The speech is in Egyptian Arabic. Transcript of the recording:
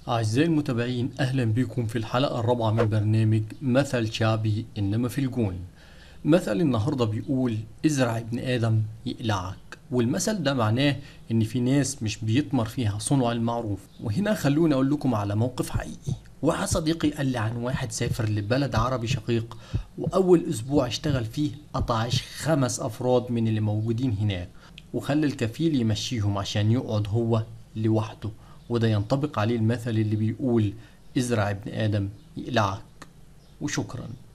أعزائي المتابعين أهلا بكم في الحلقة الرابعة من برنامج مثل شعبي إنما في الجون مثل النهاردة بيقول ازرع ابن آدم يقلعك والمثل ده معناه إن في ناس مش بيطمر فيها صنع المعروف وهنا خلوني أقول لكم على موقف حقيقي واحد صديقي قال لي عن واحد سافر لبلد عربي شقيق وأول أسبوع اشتغل فيه قطع عيش خمس أفراد من اللي موجودين هناك وخلى الكفيل يمشيهم عشان يقعد هو لوحده وده ينطبق عليه المثل اللي بيقول ازرع ابن آدم يقلعك وشكرا